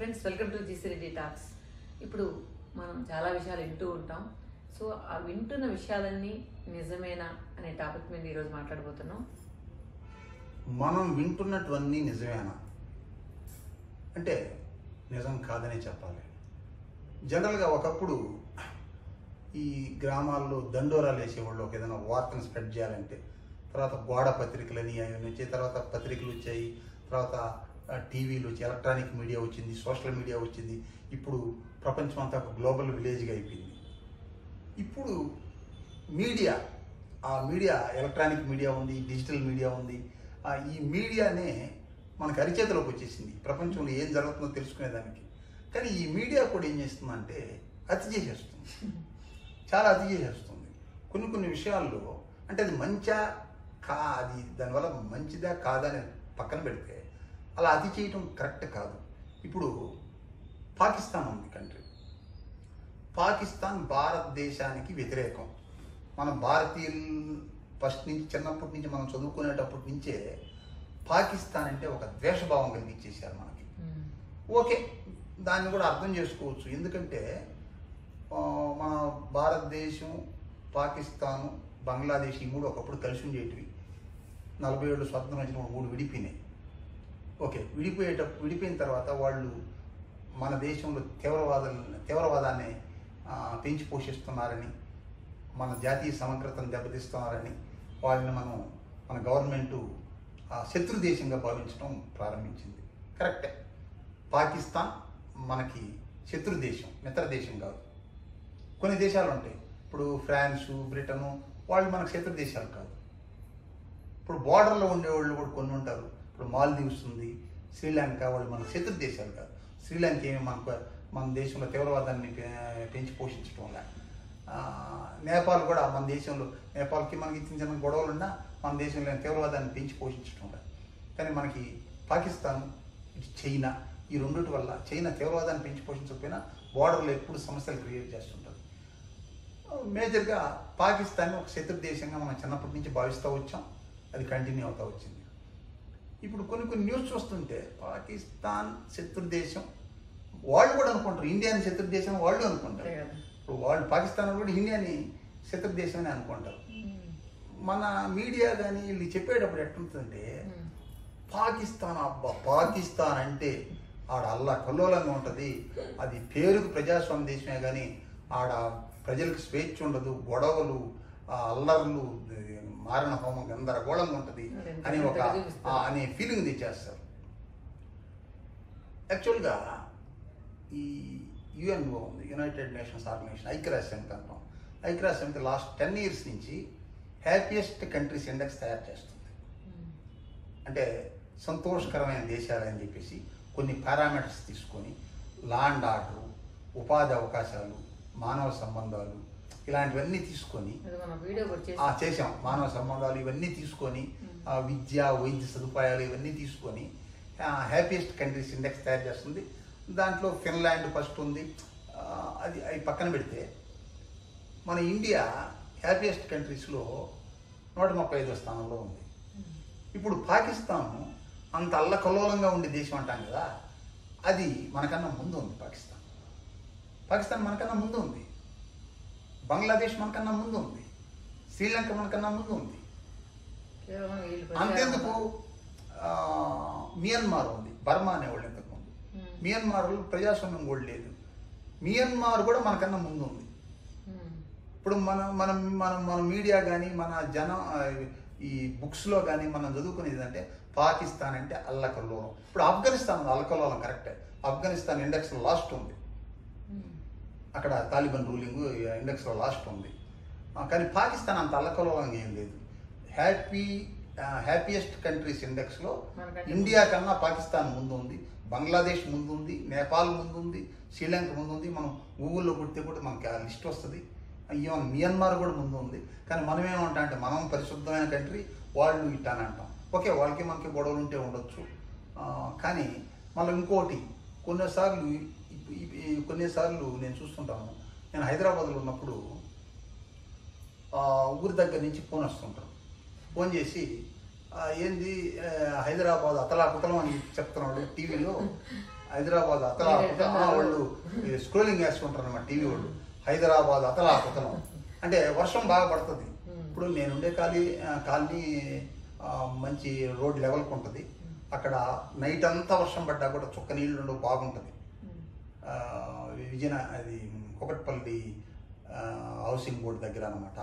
Friends welcome to GC Reddy talks ఇప్పుడు మనం చాలా విషయాలు వింటూ ఉంటాం సో ఆ వింటున్న విషయాలన్నీ నిజమేనా అనే టాపిక్ మీద ఈరోజు మాట్లాడబోతున్నాం మనం వింటున్నటువన్నీ నిజమేనా అంటే నిజం కాదనే చెప్పాలి జనరల్గా ఒకప్పుడు ఈ గ్రామాల్లో దండోరాలు వేసేవాళ్ళు ఒక ఏదైనా వార్తను స్ప్రెడ్ చేయాలంటే తర్వాత గోడ పత్రికలని అవి వచ్చాయి తర్వాత పత్రికలు వచ్చాయి తర్వాత ఆ, టీవీలు వచ్చి ఎలక్ట్రానిక్ మీడియా వచ్చింది సోషల్ మీడియా వచ్చింది ఇప్పుడు ప్రపంచం అంతా ఒక గ్లోబల్ విలేజ్గా అయిపోయింది ఇప్పుడు మీడియా ఆ మీడియా ఎలక్ట్రానిక్ మీడియా ఉంది డిజిటల్ మీడియా ఉంది ఆ ఈ మీడియానే మనకు అరిచేతిలోకి వచ్చేసింది ప్రపంచంలో ఏం జరుగుతుందో తెలుసుకునేదానికి కానీ ఈ మీడియా కూడా ఏం చేస్తుందంటే అతి చేసేస్తుంది చాలా అతి చేసేస్తుంది కొన్ని కొన్ని విషయాల్లో అంటే అది మంచా కా అది దానివల్ల మంచిదా కాదా అని పక్కన పెడితే అలా అతి చేయటం కరెక్ట్ కాదు ఇప్పుడు పాకిస్తాన్ ఉంది కంట్రీ పాకిస్తాన్ భారతదేశానికి వ్యతిరేకం మన భారతీయులు ఫస్ట్ నుంచి చిన్నప్పటి నుంచి మనం చదువుకునేటప్పటి నుంచే పాకిస్తాన్ అంటే ఒక ద్వేషభావం కలిగించేశారు మనకి ఓకే దాన్ని కూడా అర్థం చేసుకోవచ్చు ఎందుకంటే ఆ, మన భారతదేశం పాకిస్తాను బంగ్లాదేశ్ ఈ మూడు ఒకప్పుడు కలిసి ఉండేటివి నలభై ఏళ్ళు స్వతంత్రం వచ్చినప్పుడు మూడు విడిపోయినాయి ఓకే విడిపోయేటప్పుడు విడిపోయిన తర్వాత వాళ్ళు మన దేశంలో తీవ్రవాద తీవ్రవాదాన్ని ఆ, పెంచి పోషిస్తున్నారని మన జాతీయ సమగ్రతను దెబ్బతీస్తున్నారని వాళ్ళని మనం మన గవర్నమెంటు ఆ, శత్రు దేశంగా భావించడం ప్రారంభించింది కరెక్టే పాకిస్తాన్ మనకి శత్రు దేశం మిత్ర దేశం కాదు కొన్ని దేశాలు ఉంటాయి ఇప్పుడు ఫ్రాన్సు బ్రిటను వాళ్ళు మనకు శత్రు దేశాలు కాదు ఇప్పుడు బార్డర్లో ఉండేవాళ్ళు కూడా కొన్ని ఉంటారు ఇప్పుడు మాల్దీవ్స్ ఉంది శ్రీలంక వాళ్ళు మన శత్రు దేశాలు కాదు శ్రీలంక ఏమి మనకు మన దేశంలో తీవ్రవాదాన్ని పె- పెంచి పోషించడం లే ఆ, నేపాల్ కూడా మన దేశంలో నేపాల్కి మనకి చిన్న చిన్న గొడవలు ఉన్నా మన దేశంలో తీవ్రవాదాన్ని పెంచి పోషించడం లే కానీ మనకి పాకిస్తాన్ ఇటు చైనా ఈ రెండిటి వల్ల చైనా తీవ్రవాదాన్ని పెంచి పోషించకపోయినా బార్డర్లో ఎప్పుడు సమస్యలు క్రియేట్ చేస్తుంటుంది మేజర్గా పాకిస్తాన్ ఒక శత్రు దేశంగా మనం చిన్నప్పటి నుంచి భావిస్తూ వచ్చాం అది కంటిన్యూ అవుతూ వచ్చింది ఇప్పుడు కొన్ని కొన్ని న్యూస్ చూస్తుంటే పాకిస్తాన్ శత్రు దేశం వాళ్ళు కూడా అనుకుంటారు ఇండియాని శత్రు దేశం వాళ్ళు అనుకుంటారు అంతే కదా. ఇప్పుడు వాళ్ళు పాకిస్తాన్ వాళ్ళు కూడా ఇండియాని శత్రు దేశం అని అనుకుంటారు మన మీడియా కానీ వీళ్ళు చెప్పేటప్పుడు ఎట్లుంటుందంటే పాకిస్తాన్ అబ్బా పాకిస్తాన్ అంటే ఆడ అల్లా కల్లోలంగా ఉంటుంది అది పేరుకు ప్రజాస్వామ్య దేశమే కానీ ఆడ ప్రజలకు స్వేచ్ఛ ఉండదు గొడవలు ఆ అల్లర్లు మారణ హోమం గందరగోళంగా ఉంటుంది అని ఒక ఆ అనే ఫీలింగ్ తెచ్చేస్తారు యాక్చువల్గా ఈ యుఎన్ఓ ఉంది యునైటెడ్ నేషన్స్ ఆర్గనైజేషన్ ఐక్యరాజ్య సమితి అంటాం ఐక్యరాజ్య సమితి లాస్ట్ టెన్ ఇయర్స్ నుంచి హ్యాపీయెస్ట్ కంట్రీస్ ఇండెక్స్ తయారు చేస్తుంది అంటే సంతోషకరమైన దేశాలు అని చెప్పేసి కొన్ని పారామీటర్స్ తీసుకొని లాండ్ ఆర్డర్ ఉపాధి అవకాశాలు మానవ సంబంధాలు ఇలాంటివన్నీ తీసుకొని అది మనం వీడియో కూడా ఆ, చేసి చేసాం మానవ సంబంధాలు ఇవన్నీ తీసుకొని ఆ, విద్య వైద్య సదుపాయాలు ఇవన్నీ తీసుకొని హ్యాపీయెస్ట్ కంట్రీస్ ఇండెక్స్ తయారు చేస్తుంది దాంట్లో ఫిన్లాండ్ ఫస్ట్ ఉంది ఆ, అది అవి పక్కన పెడితే మన ఇండియా హ్యాపీయెస్ట్ కంట్రీస్లో నూట ముప్పై ఐదో స్థానంలో ఉంది ఇప్పుడు పాకిస్తాన్ అంత అల్లకల్లోలంగా ఉండే దేశం అంటాం కదా అది మనకన్నా ముందు ఉంది పాకిస్తాన్ పాకిస్తాన్ మనకన్నా ముందు ఉంది బంగ్లాదేశ్ మనకన్నా ముందు ఉంది శ్రీలంక మనకన్నా ముందు ఉంది కేవలం వీళ్ళు అంతెందుకు ఆ, మియన్మార్ ఉంది బర్మా అనేవాళ్ళు ఇంతకుముందు ఉమ్. మియన్మార్లో ప్రజాస్వామ్యం కూడా లేదు మియన్మార్ కూడా మనకన్నా ముందు ఉంది ఉమ్. ఇప్పుడు మనం మనం మనం మన మీడియా కానీ మన జనం ఆ, ఈ బుక్స్లో కానీ మనం చదువుకునేది అంటే పాకిస్తాన్ అంటే అల్లకల్లోలం ఇప్పుడు ఆఫ్ఘనిస్తాన్ ఉంది అల్లకల్లోలం కరెక్టే ఆఫ్ఘనిస్తాన్ ఇండెక్స్లో లాస్ట్ ఉంది ఉమ్. అక్కడ తాలిబాన్ రూలింగ్ ఇండెక్స్లో లాస్ట్ ఉంది ఆ, కానీ పాకిస్తాన్ అంత అల్లకల్లోలంగా ఏం లేదు హ్యాపీ హ్యాపీయెస్ట్ కంట్రీస్ ఇండెక్స్లో మనకంటే ఇండియా కన్నా పాకిస్తాన్ ముందు ఉంది బంగ్లాదేశ్ ముందు ఉంది నేపాల్ ముందు ఉంది శ్రీలంక ముందు ఉంది మనం గూగుల్లో కొడితే కూడా మనకి ఆ లిస్ట్ వస్తుంది ఈవెన్ మియన్మార్ కూడా ముందు ఉంది కానీ మనం ఏమంటాం అంటే మనం పరిశుద్ధమైన కంట్రీ వాళ్ళు ఇట్టా అని అంటాం ఓకే వాళ్ళకి మనకి గొడవలు ఉంటే ఉండొచ్చు ఆ, కానీ మళ్ళీ ఇంకోటి కొన్నిసార్లు ఇప్- ఇప్- ఈ కొన్నిసార్లు నేను చూస్తుంటాను నేను హైదరాబాద్లో ఉన్నప్పుడు ఆ, ఊరి దగ్గర నుంచి ఫోన్ వస్తుంటారు ఫోన్ చేసి "ఆ, ఏంది ఆ, హైదరాబాద్ అతలాకుతలం అని చెప్తున్నాడు టీవీలో హైదరాబాద్ అతలా మీరు కుతలం. ఆ, ఎట్లున్నారు? వాళ్ళు స్క్రోలింగ్ వేసుకుంటారు అన్నమాట టీవీ వాళ్ళు హైదరాబాద్ అతలా కుతలం అంటే వర్షం బాగా పడుతుంది Hmm. ఇప్పుడు నేనుండే కాలనీ ఆ, కాలనీ ఆ, మంచి రోడ్ లెవెల్కి ఉంటుంది అక్కడ నైట్ అంతా వర్షం పడ్డా కూడా చుక్క నీళ్ళు ఉండవు బాగుంటుంది ఆ, విజయన అది కొకట్పల్లి ఆ, హౌసింగ్ బోర్డు దగ్గర అనమాట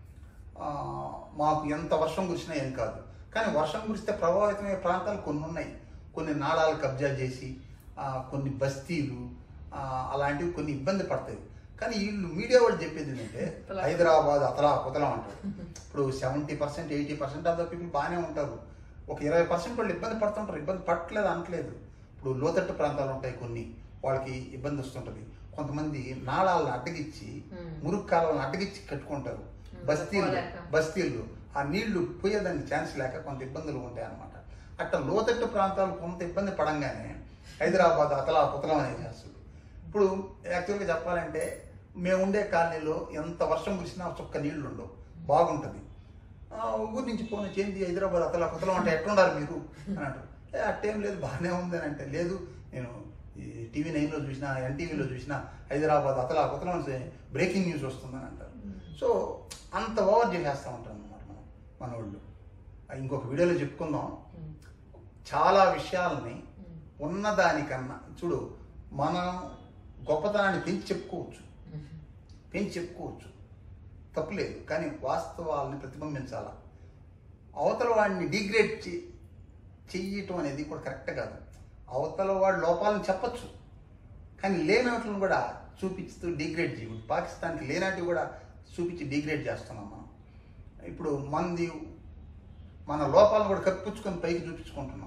మాకు ఎంత వర్షం కురిసినా ఏం కాదు కానీ వర్షం కురిస్తే ప్రభావితమయ్యే ప్రాంతాలు కొన్ని ఉన్నాయి కొన్ని నాళాలు కబ్జా చేసి ఆ, కొన్ని బస్తీలు ఆ, అలాంటివి కొన్ని ఇబ్బంది పడతాయి కానీ వీళ్ళు మీడియా వాళ్ళు చెప్పేది ఏంటంటే హైదరాబాద్ అతలా కుతలం అంటారు ఇప్పుడు seventy percent eighty percent of the people బాగానే ఉంటారు ఒక ఇరవై పర్సెంట్ వాళ్ళు ఇబ్బంది పడుతుంటారు ఇబ్బంది పట్టలేదు అనట్లేదు ఇప్పుడు లోతట్టు ప్రాంతాలు ఉంటాయి కొన్ని వాళ్ళకి ఇబ్బంది వస్తుంటుంది కొంతమంది నాళాలను అడ్డగిచ్చి Hmm. మురుగు కాలాలను అడ్డగిచ్చి కట్టుకుంటారు Hmm. బస్తీలు పోలేక. బస్తీలు ఆ నీళ్లు పోయేదానికి ఛాన్స్ లేక కొంత ఇబ్బందులు ఉంటాయి అన్నమాట అట్లా లోతట్టు ప్రాంతాలు కొంత ఇబ్బంది పడంగానే హైదరాబాద్ అతలా పుతలం అనేది చేస్తుంది ఇప్పుడు యాక్చువల్గా చెప్పాలంటే మేము ఉండే కాలనీలో ఎంత వర్షం కురిసినా చుక్క నీళ్లు ఉండవు బాగుంటుంది ఆ, ఊరి నుంచి ఫోన్ చేంది హైదరాబాద్ అతలా పుతలం అంటే ఎట్లుండారు మీరు అని అంటారు ఏ అట్టేం లేదు బాగానే ఉంది అని అంటే లేదు నేను ఈ టీవీ నైన్లో చూసినా ఎన్టీవీలో చూసినా హైదరాబాద్ అతలా పుతలం బ్రేకింగ్ న్యూస్ వస్తుందని అంటారు సో అంత ఓవర్ చేసేస్తూ ఉంటారు అన్నమాట మనం మన వాళ్ళు ఆ, ఇంకొక వీడియోలో చెప్పుకుందాం చాలా విషయాలని ఉన్నదానికన్నా చూడు మనం గొప్పతనాన్ని పెంచి చెప్పుకోవచ్చు పెంచి చెప్పుకోవచ్చు తప్పులేదు కానీ వాస్తవాలని ప్రతిబింబించాల అవతల వాడిని డిగ్రేడ్ చే చెయ్యటం అనేది కూడా కరెక్ట్ కాదు అవతల వాడి లోపాలను చెప్పచ్చు కానీ లేనట్లను కూడా చూపిస్తూ డిగ్రేడ్ చేయకూడదు పాకిస్తాన్కి లేనట్టు కూడా చూపించి డిగ్రేడ్ చేస్తున్నాం మనం ఇప్పుడు మంది మన లోపాలను కూడా కప్పించుకొని పైకి చూపించుకుంటున్నాం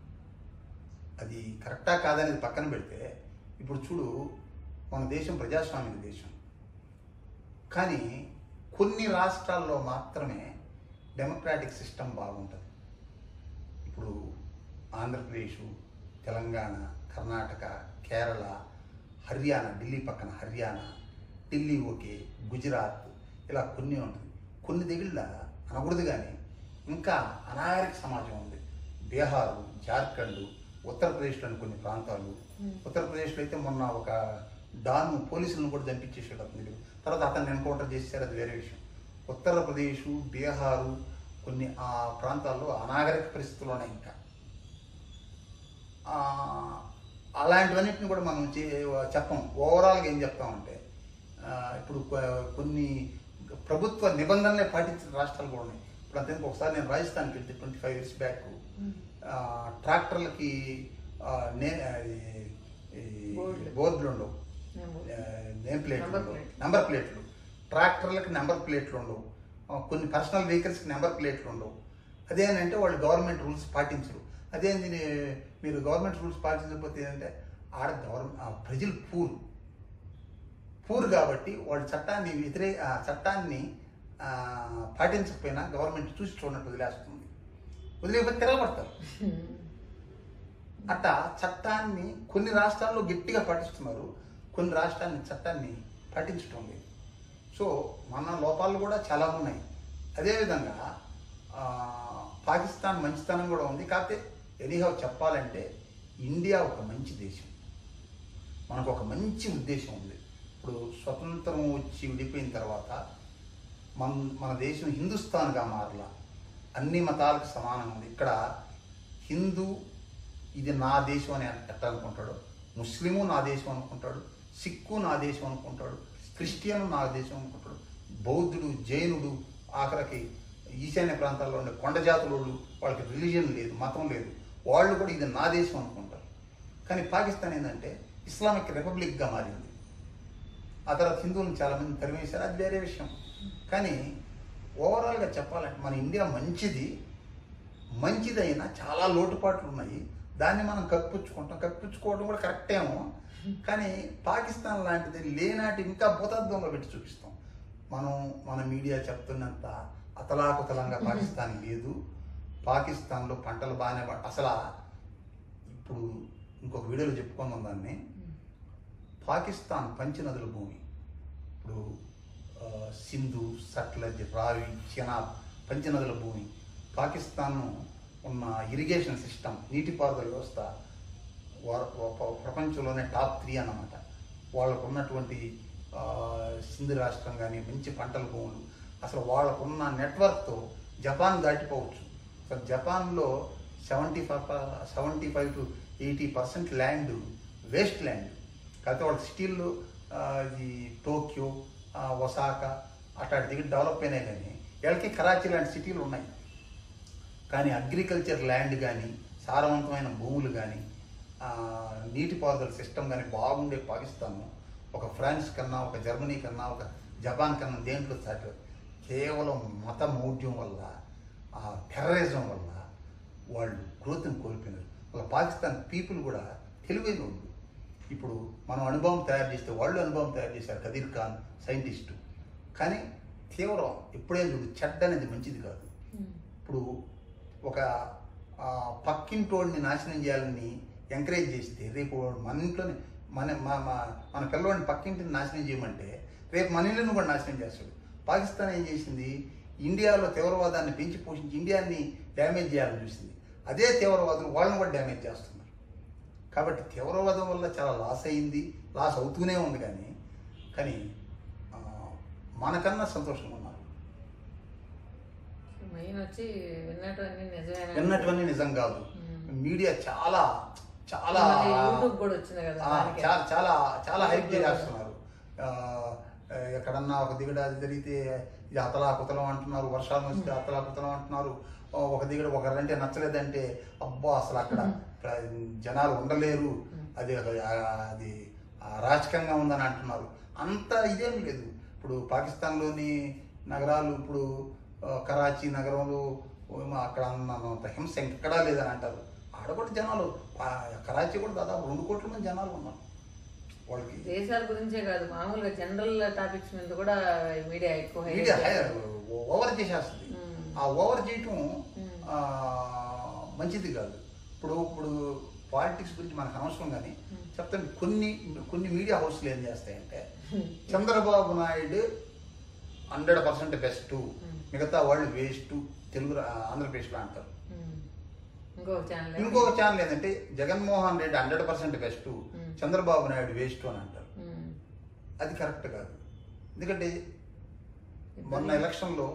అది కరెక్టా కాదనేది పక్కన పెడితే ఇప్పుడు చూడు మన దేశం ప్రజాస్వామిక దేశం కానీ కొన్ని రాష్ట్రాల్లో మాత్రమే డెమోక్రాటిక్ సిస్టమ్ బాగుంటుంది ఇప్పుడు ఆంధ్రప్రదేశ్ తెలంగాణ కర్ణాటక కేరళ హర్యానా ఢిల్లీ పక్కన హర్యానా ఢిల్లీ ఓకే గుజరాత్ ఇలా కొన్ని ఉంటుంది కొన్ని దగ్గర అనకూడదు కానీ ఇంకా అనాగరిక సమాజం ఉంది బీహారు జార్ఖండ్ ఉత్తరప్రదేశ్లోని కొన్ని ప్రాంతాలు ఉత్తరప్రదేశ్లో అయితే మొన్న ఒక డాను పోలీసులను కూడా చంపించేసాడు అతను తర్వాత అతన్ని ఎన్కౌంటర్ చేశారు అది వేరే విషయం ఉత్తరప్రదేశ్ బీహారు కొన్ని ఆ ప్రాంతాల్లో అనాగరిక పరిస్థితులు ఉన్నాయి ఇంకా ఆ, అలాంటివన్నిటిని కూడా మనం చే చెప్పం ఓవరాల్గా ఏం చెప్తామంటే ఆ, ఇప్పుడు కొ- కొన్ని ప్రభుత్వ నిబంధనలే పాటించిన రాష్ట్రాలు కూడా ఉన్నాయి ఇప్పుడు అంతే ఒకసారి నేను రాజస్థాన్కి వెళ్తే ట్వంటీ ఫైవ్ ఇయర్స్ బ్యాక్ ట్రాక్టర్లకి ఆ, నే అది, ఈ బోర్డులు. బోర్డులు ఉండవు నేమ్ ప్లేట్లు Number ఉండవు plate. నెంబర్ ప్లేట్లు ట్రాక్టర్లకు నెంబర్ ప్లేట్లు ఉండవు ఆ, కొన్ని పర్సనల్ వెహికల్స్కి నెంబర్ ప్లేట్లు ఉండవు అదేనంటే వాళ్ళు గవర్నమెంట్ రూల్స్ పాటించరు అదేంది నే- మీరు గవర్నమెంట్ రూల్స్ పాటించకపోతే ఏంటంటే ఆడ గవర్నమెంట్ ప్రజలు పూర్ పూర్ కాబట్టి వాళ్ళు చట్టాన్ని వ్యతిరే ఆ చట్టాన్ని ఆ, పాటించకపోయినా గవర్నమెంట్ చూసి చూడనట్టు వదిలేస్తుంది వదిలేకపోతే తిరగబడతారు అట్లా చట్టాన్ని కొన్ని రాష్ట్రాల్లో గట్టిగా పాటిస్తున్నారు కొన్ని రాష్ట్రాన్ని చట్టాన్ని పాటించడం లేదు సో మన లోపాలు కూడా చాలా ఉన్నాయి అదేవిధంగా ఆ, పాకిస్తాన్ మంచితనం కూడా ఉంది కాకపోతే ఎనీహౌ చెప్పాలంటే ఇండియా ఒక మంచి దేశం మనకు ఒక మంచి ఉద్దేశం ఉంది ఇప్పుడు స్వతంత్రం వచ్చి విడిపోయిన తర్వాత మన మన దేశం హిందుస్థాన్గా మారలా అన్ని మతాలకు సమానంగా ఉంది ఇక్కడ హిందూ ఇది నా దేశం అని ఎట్ట అనుకుంటాడు ముస్లిము నా దేశం అనుకుంటాడు సిక్కు నా దేశం అనుకుంటాడు క్రిస్టియన్ నా దేశం అనుకుంటాడు బౌద్ధుడు జైనుడు ఆఖరికి ఈశాన్య ప్రాంతాల్లో ఉండే కొండ జాతులోళ్ళు వాళ్ళకి రిలీజియన్ లేదు మతం లేదు వాళ్ళు కూడా ఇది నా దేశం అనుకుంటారు కానీ పాకిస్తాన్ ఏంటంటే ఇస్లామిక్ రిపబ్లిక్గా మారింది ఆ తర్వాత హిందువులను చాలామంది తరిమేశారు అది వేరే విషయం కానీ ఓవరాల్గా చెప్పాలంటే మన ఇండియా మంచిది మంచిదైనా చాలా లోటుపాట్లు ఉన్నాయి దాన్ని మనం కప్పించుకుంటాం కప్పించుకోవడం కూడా కరెక్టేమో కానీ పాకిస్తాన్ లాంటిది లేనాటి ఇంకా భూతత్వంలో పెట్టి చూపిస్తాం మనం మన మీడియా చెప్తున్నంత అతలాకుతలంగా పాకిస్తాన్ లేదు పాకిస్తాన్లో పంటలు బాగానే ప- అసలు ఇప్పుడు ఇంకొక వీడియోలో చెప్పుకుందాం దాన్ని పాకిస్తాన్ పంచనదుల భూమి ఇప్పుడు ఆ, సింధు సట్లజ్ రావి చెనాబ్ పంచనదుల భూమి పాకిస్తాన్ ఉన్న ఇరిగేషన్ సిస్టమ్ నీటిపారుదల వ్యవస్థ వా- ఒక ప్రపంచంలోనే టాప్ త్రీ అన్నమాట వాళ్ళకు ఉన్నటువంటి ఆ, సింధు రాష్ట్రం కానీ మంచి పంటల భూములు అసలు వాళ్ళకున్న నెట్వర్క్తో జపాన్ దాటిపోవచ్చు అసలు జపాన్లో seventy five seventy five to eighty percent land waste land కాకపోతే వాళ్ళ సిటీల్లో ఆ, ఈ టోక్యో ఆ, ఒసాకా అట్లాంటి దగ్గర డెవలప్ అయినాయి కానీ వీళ్ళకి కరాచీ లాంటి సిటీలు ఉన్నాయి కానీ అగ్రికల్చర్ ల్యాండ్ కానీ సారవంతమైన భూములు కానీ నీటిపారుదల సిస్టమ్ కానీ బాగుండే పాకిస్తాన్ ఒక ఫ్రాన్స్ కన్నా ఒక జర్మనీ కన్నా ఒక జపాన్ కన్నా దేంట్లో సాటి కేవలం మత మౌఢ్యం వల్ల ఆ టెర్రరిజం వల్ల వాళ్ళు గ్రోత్ని కోల్పోయినారు వాళ్ళ పాకిస్తాన్ పీపుల్ కూడా తెలివైన వాళ్ళు ఇప్పుడు మనం అనుభవం తయారు చేస్తే వాళ్ళు అనుభవం తయారు చేశారు కదీర్ ఖాన్ సైంటిస్టు కానీ తీవ్రం ఎప్పుడైనా చూడు చెడ్డ అనేది మంచిది కాదు ఇప్పుడు ఒక ఆ, పక్కింటోడిని నాశనం చేయాలని ఎంకరేజ్ చేస్తే రేపు వాడు మన ఇంట్లోనే మన మా- మా- మన పిల్లవాడిని పక్కింటిని నాశనం చేయమంటే రేపు మన ఇల్లును కూడా నాశనం చేస్తాడు పాకిస్తాన్ ఏం చేసింది ఇండియాలో తీవ్రవాదాన్ని పెంచి పోషించి ఇండియాని డ్యామేజ్ చేయాలని చూసింది అదే తీవ్రవాదులు వాళ్ళని కూడా డ్యామేజ్ చేస్తున్నారు కాబట్టి తీవ్రవాదం వల్ల చాలా లాస్ అయింది లాస్ అవుతూనే ఉంది కానీ కానీ ఆ, మనకన్నా సంతోషంగా ఉన్నారు మెయిన్ వచ్చి విన్నటువంటి నిజమేనా విన్నటువంటి నిజం కాదు మ్మ్. మీడియా చాలా చాలా మళ్ళీ యూట్యూబ్ కూడా వచ్చింది కదా ఆ, దానికి. చాలా చాలా చాలా హైప్ యూట్యూబ్ లో చేస్తున్నారు ఆ, ఎక్కడన్నా ఒక దిగడ జరిగితే ఇది అతలాకుతలం అంటున్నారు వర్షాలు వస్తే అతలాకుతలం అంటున్నారు ఆ, ఒక దిగడ ఒకరంటే నచ్చలేదంటే అబ్బా అసలు అక్కడ ప్ర- జనాలు ఉండలేరు అది ఒక- ఆ, అది అరాచకంగా ఉందని అంటున్నారు అంత ఇదేం లేదు ఇప్పుడు పాకిస్తాన్లోని నగరాలు ఇప్పుడు ఆ, కరాచీ నగరంలో ఏమో అక్కడ అన్నంత హింస ఎక్కడా లేదని అంటారు ఆడ కూడా జనాలు ఆ, కరాచీ కూడా దాదాపు రెండు కోట్ల మంది జనాలు ఉన్నారు వాళ్ళకి దేశాల గురించే కాదు మామూలుగా జనరల్ టాపిక్స్ మీద కూడా మీడియా ఎక్కువ highlight మీడియా చేస్తారు. ఓవర్ చేసేస్తుంది మ్మ్. ఆ ఓవర్ చేయటం మ్మ్. ఆ, మంచిది కాదు ఇప్పుడు ఇప్పుడు పాలిటిక్స్ గురించి మనకు అనవసరం కానీ మ్మ్. చెప్తాను కొన్ని కొన్ని మీడియా హౌస్లు ఏం చేస్తాయంటే Chandrababu Naidu hundred percent best మ్మ్. మిగతా వాళ్ళు వేస్ట్ తెలుగు రా- ఆంధ్రప్రదేశ్లో అంటారు మ్మ్. ఇంకొక ఛానల్ ఇంకొక ఛానల్ ఏంటంటే Jaganmohan Reddy hundred percent best మ్మ్. చంద్రబాబు నాయుడు వేస్ట్ అని అంటారు మ్మ్. అది కరెక్ట్ కాదు ఎందుకంటే మొన్న ఎలక్షన్లో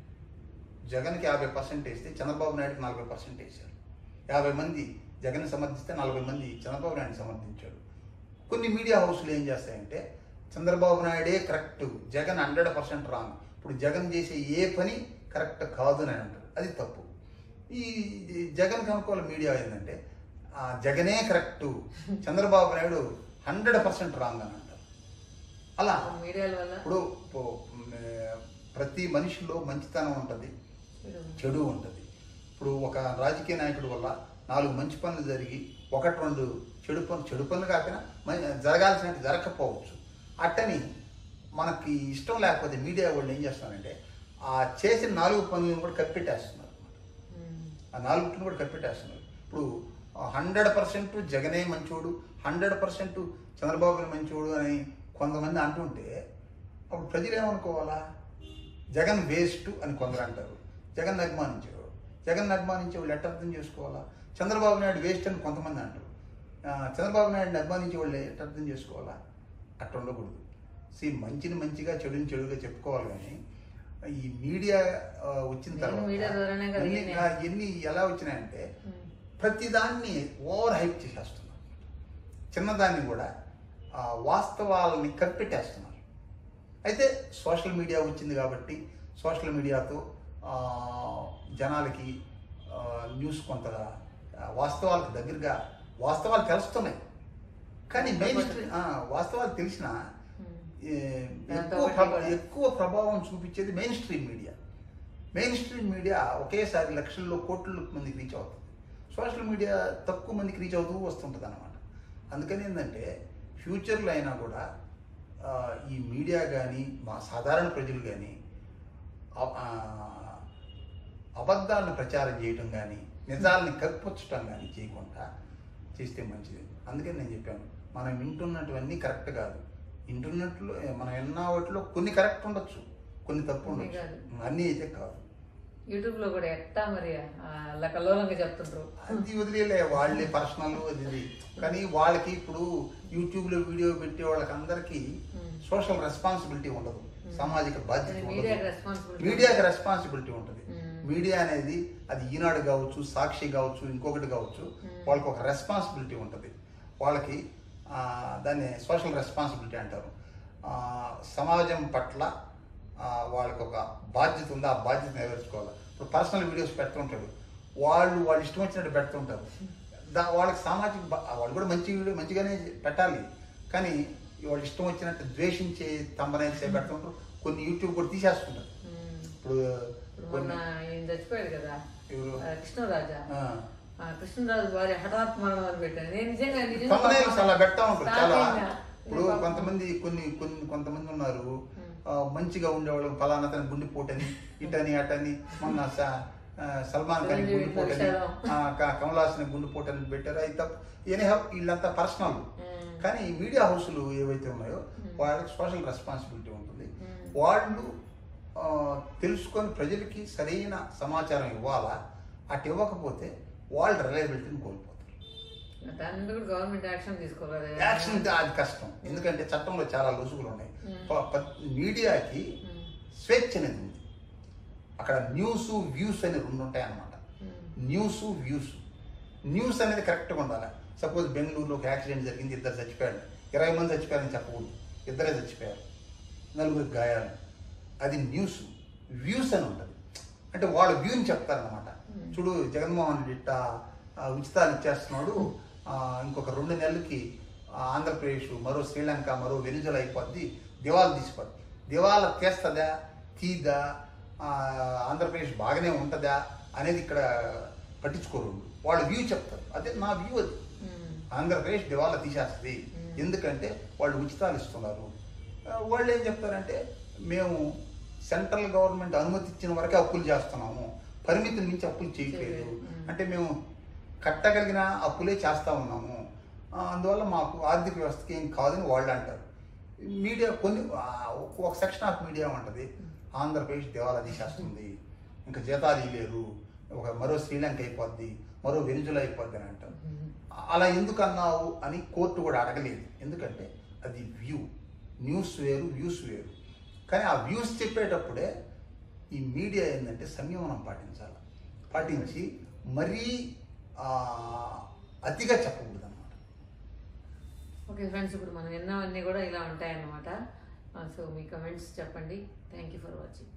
జగన్కి యాభై పర్సెంట్ వేస్తే చంద్రబాబు నాయుడుకి నలభై పర్సెంట్ వేశారు యాభై మంది జగన్ సమర్థిస్తే నలభై మంది చంద్రబాబు నాయుడు సమర్థించాడు కొన్ని మీడియా హౌస్లు ఏం చేస్తాయంటే చంద్రబాబు నాయుడే correct Jagan hundred percent wrong ఇప్పుడు జగన్ చేసే ఏ పని కరెక్ట్ కాదు అని అంటారు అది తప్పు ఈ ఈ జగన్ కనుకోవాలి మీడియా ఏంటంటే ఆ, జగనే correct Chandrababu Naidu hundred percent wrong అని అంటారు అలా మీడియాల వల్ల ఇప్పుడు పో- మ్, ప్రతి మనిషిలో మంచితనం ఉంటుంది చెడు ఉంటుంది ఇప్పుడు ఒక రాజకీయ నాయకుడి వల్ల నాలుగు మంచి పనులు జరిగి ఒకటి రెండు చెడు పనులు చెడు పనులు కాకపోయినా మ- జరగాల్సినట్టు జరగకపోవచ్చు అట్టని మనకి ఇష్టం లేకపోతే మీడియా వాళ్ళు ఏం చేస్తారంటే ఆ చేసిన నాలుగు పనులను కూడా కప్పెట్టేస్తున్నారు మ్మ్. ఆ నాలుగుని కూడా కప్పెట్టేస్తున్నారు ఇప్పుడు హండ్రెడ్ పర్సెంట్ జగనే మంచోడు హండ్రెడ్ పర్సెంట్ చంద్రబాబు మంచోడు అని కొంతమంది అంటుంటే అప్పుడు ప్రజలు ఏమనుకోవాలా జగన్ వేస్ట్ అని కొందరు అంటారు జగన్ అభిమానించేవాడు జగన్ అభిమానించే వాళ్ళు ఎట్ట అర్థం చేసుకోవాలా చంద్రబాబు నాయుడు వేస్ట్ అని కొంతమంది అంటారు ఆ, చంద్రబాబు నాయుడిని అభిమానించే వాళ్ళు ఎట్ట అర్థం చేసుకోవాలా అట్లా ఉండకూడదు సి మంచిని మంచిగా చెడుని చెడుగా చెప్పుకోవాలి కానీ ఈ మీడియా ఆ, వచ్చిన నేను తర్వాత మీడియా ద్వారానే కదా ఎన్ని ఇన్ని- ఆ, ఎన్ని ఎలా వచ్చినాయంటే మ్మ్. ప్రతిదాన్ని ఓవర్ హైప్ చేసేస్తున్నారు చిన్నదాన్ని కూడా ఆ, వాస్తవాలని కప్పెట్టేస్తున్నారు అయితే సోషల్ మీడియా వచ్చింది కాబట్టి సోషల్ మీడియాతో ఆ, జనాలకి ఆ, న్యూస్ కొంత ఆ, వాస్తవాలకు దగ్గరగా వాస్తవాలు తెలుస్తున్నాయి కానీ మెయిన్ స్ట్రీమ్ వాస్తవాలు తెలిసిన మ్మ్. ఎక్కువ ప్రభ- ఎక్కువ ప్రభావం చూపించేది mainstream media mainstream media ఒకేసారి లక్షల్లో కోట్ల మందికి రీచ్ అవుతుంది సోషల్ మీడియా తక్కువ మందికి రీచ్ అవుతూ వస్తుంటుంది అనమాట అందుకని ఏంటంటే ఫ్యూచర్లో అయినా కూడా ఆ, ఈ మీడియా కానీ మా సాధారణ ప్రజలు కానీ అబద్ధాలను ప్రచారం చేయటం కానీ నిజాలని కప్పిపుచ్చటం కానీ చేయకుండా చేస్తే మంచిది అందుకని నేను చెప్పాను మనం వింటున్నటువన్నీ కరెక్ట్ కాదు వింటున్నట్లు మనం విన్న వాటిలో కొన్ని కరెక్ట్ ఉండొచ్చు కొన్ని తప్పు కొన్ని ఉండొచ్చు కాదు. అన్నీ అయితే కాదు యూట్యూబ్ లో కూడా ఎట్టా మరి ఆ, అలా కల్లోలంగా చెప్తుంటారు అది వదిలేలే వాళ్ళే పర్సనల్ అది ఇది. కానీ వాళ్ళకి ఇప్పుడు యూట్యూబ్ లో వీడియో పెట్టే వాళ్ళకి అందరికి సోషల్ రెస్పాన్సిబిలిటీ ఉండదు సామాజిక బాధ్యత మీడియాకి ఉండదు రెస్పాన్సిబిలిటీ మీడియాకి రెస్పాన్సిబిలిటీ ఉంటుంది మ్మ్. మీడియా అనేది అది ఈనాడు కావచ్చు సాక్షి కావచ్చు ఇంకొకటి కావచ్చు వాళ్ళకి ఒక రెస్పాన్సిబిలిటీ ఉంటుంది వాళ్ళకి ఆ, దాన్ని సోషల్ రెస్పాన్సిబిలిటీ అంటారు ఆ, సమాజం పట్ల ఆ, వాళ్ళకి ఒక బాధ్యత ఉంది ఆ బాధ్యత నెరవేర్చుకోవాలి ఇప్పుడు పర్సనల్ వీడియోస్ పెడుతుంటాడు వాళ్ళు వాళ్ళు ఇష్టం వచ్చినట్టు పెడుతుంటారు దా వాళ్ళకి సామాజిక బా- వాళ్ళు కూడా మంచి వీడియో మంచిగానే పెట్టాలి కానీ వాళ్ళు ఇష్టం వచ్చినట్టు ద్వేషించే తమ్మనేసే పెడుతుంటారు కొన్ని యూట్యూబ్ కూడా తీసేస్తుంటారు ఉమ్. ఇప్పుడు ఇప్పుడు కొన్ని మొన్న ఆయన చచ్చిపోయాడు కదా ఎవరు? ఆ, కృష్ణరాజా ఆ, ఆ, కృష్ణరాజు భార్య హఠాత్ మరణం అని పెట్టాను నేను నిజంగా నిజంగా thumbnails అలా పెడతా ఉంటారు Shock చాలా అయినా. ఇప్పుడు నేను పాపం- కొంతమంది కొన్ని కొన్ని కొంతమంది ఉన్నారు ఉమ్. ఆ, మంచిగా ఉండేవాళ్ళు ఫలానా తన గుండెపోటని ఇటని అటని మొన్న స- ఆ, సల్మాన్ ఖాన్ చిరంజీవి గుండెపోటని లక్షణం. కమల్ హాసన్ గుండెపోటని పెట్టారు అయితే ఎనీహౌ వీళ్ళంతా పర్సనల్ ఉమ్. కానీ ఈ మీడియా హౌస్లు ఏవైతే ఉన్నాయో ఉమ్. వాళ్ళకి సోషల్ రెస్పాన్సిబిలిటీ ఉంటుంది ఉమ్. వాళ్ళు ఆ, తెలుసుకొని ప్రజలకి సరైన సమాచారం ఇవ్వాలా అటు ఇవ్వకపోతే వాళ్ళు రిలయబిలిటీని కోల్పోతారు దాని మీద కూడా గవర్నమెంట్ యాక్షన్ తీసుకోవాలి యాక్షన్ అంటే అది కష్టం ఎందుకంటే చట్టంలో చాలా లొసుగులు ఉన్నాయి ఉమ్. ప- ప- మీడియాకి ఉమ్. స్వేచ్ఛ అనేది ఉంది అక్కడ న్యూస్ వ్యూస్ అని రెండు ఉంటాయి అన్నమాట ఉమ్. న్యూస్ వ్యూస్ న్యూస్ అనేది కరెక్ట్గా ఉండాలి సపోజ్ బెంగళూరులో ఒక యాక్సిడెంట్ జరిగింది ఇద్దరు చచ్చిపోయారు ఇరవై మంది చచ్చిపోయారని చెప్పకూడదు ఇద్దరే చచ్చిపోయారు నలుగురికి గాయాలు అది న్యూస్ వ్యూస్ అని ఉంటుంది అంటే వాళ్ళ వ్యూని చెప్తారనమాట Hmm. చూడు జగన్మోహన్ రెడ్డి ఇట్టా, ఆ, ఉచితాలు ఇచ్చేస్తున్నాడు ఆ, ఇంకొక రెండు నెలలకి ఆ, ఆంధ్రప్రదేశ్ మరో శ్రీలంక మరో వెనుజుల అయిపోద్ది దివాలా తీసిపోద్ది దివాలా తీస్తుందా తీదా ఆ, ఆంధ్రప్రదేశ్ బాగానే ఉంటుందా అనేది ఇక్కడ పట్టించుకోరు వాళ్ళ వ్యూ చెప్తారు అదే నా వ్యూ అది ఉమ్. ఆంధ్రప్రదేశ్ దివాలా తీసేస్తుంది మ్మ్. ఎందుకంటే వాళ్ళు ఉచితాలు ఇస్తున్నారు ఆ, వాళ్ళు ఏం చెప్తారంటే మేము సెంట్రల్ గవర్నమెంట్ అనుమతి ఇచ్చిన వరకే అప్పులు చేస్తున్నాము పరిమితి మించి అప్పులు చేయట్లేదు చేయలేదు. మ్మ్. అంటే మేము కట్టగలిగిన అప్పులే చేస్తా ఉన్నాము ఆ, అందువల్ల మాకు ఆర్థిక వ్యవస్థకి ఏం కాదని వాళ్ళు అంటారు మీడియా కొన్ని ఆ, ఒక- ఒక సెక్షన్ ఆఫ్ మీడియా ఉంటుంది ఆంధ్రప్రదేశ్ దివాలా తీసేస్తుంది ఇంకా జీతాలు ఇవ్వలేరు ఒక మరో శ్రీలంక అయిపోద్ది మరో వెనుజులా అయిపోద్ది అని అంటారు ఉమ్. అలా ఎందుకు అన్నావు అని కోర్టు కూడా అడగలేదు ఎందుకంటే అది వ్యూ న్యూస్ వేరు వ్యూస్ వేరు కానీ ఆ వ్యూస్ చెప్పేటప్పుడే ఈ మీడియా ఏంటంటే సంయమనం పాటించాలి పాటించి మరీ ఆ, అతిగా చెప్పకూడదు అనమాట ఓకే ఫ్రెండ్స్ ఇప్పుడు మనం విన్నవన్నీ కూడా ఇలా ఉంటాయన్నమాట సో మీ కమెంట్స్ చెప్పండి థ్యాంక్ యూ ఫర్ వాచింగ్